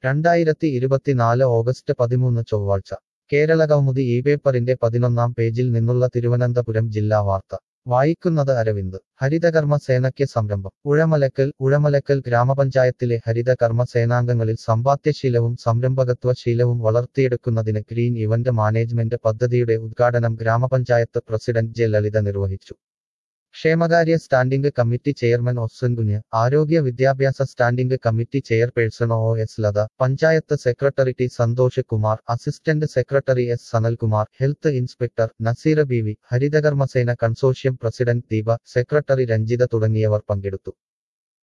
രണ്ടായിരത്തി ഇരുപത്തിനാല് ഓഗസ്റ്റ് പതിമൂന്ന് ചൊവ്വാഴ്ച കേരളകൗമുദി ഈ പേപ്പറിന്റെ പതിനൊന്നാം പേജിൽ നിന്നുള്ള തിരുവനന്തപുരം ജില്ലാ വാർത്ത വായിക്കുന്നത് അരവിന്ദ് ഹരിതകർമ്മ സേനയ്ക്ക് സംരംഭം ഉഴമലക്കൽ ഉഴമലക്കൽ ഗ്രാമപഞ്ചായത്തിലെ ഹരിതകർമ്മ സേനാംഗങ്ങളിൽ സമ്പാദ്യശീലവും സംരംഭകത്വ ശീലവും വളർത്തിയെടുക്കുന്നതിന് ഗ്രീൻ ഇവന്റ് മാനേജ്മെന്റ് പദ്ധതിയുടെ ഉദ്ഘാടനം ഗ്രാമപഞ്ചായത്ത് പ്രസിഡന്റ് ജെ ലളിത നിർവഹിച്ചു ക്ഷേമകാര്യ സ്റ്റാൻഡിംഗ് കമ്മിറ്റി ചെയർമാൻ ഒസ്വൻ കുഞ്ഞ് ആരോഗ്യ വിദ്യാഭ്യാസ standing committee chairperson O S Latha panchayat secretary T Santhosh Kumar assistant secretary S Sanalkumar health inspector Naseer B V Haritha Karma Sena consortium president Deepa secretary Ranjitha തുടങ്ങിയവർ പങ്കെടുത്തു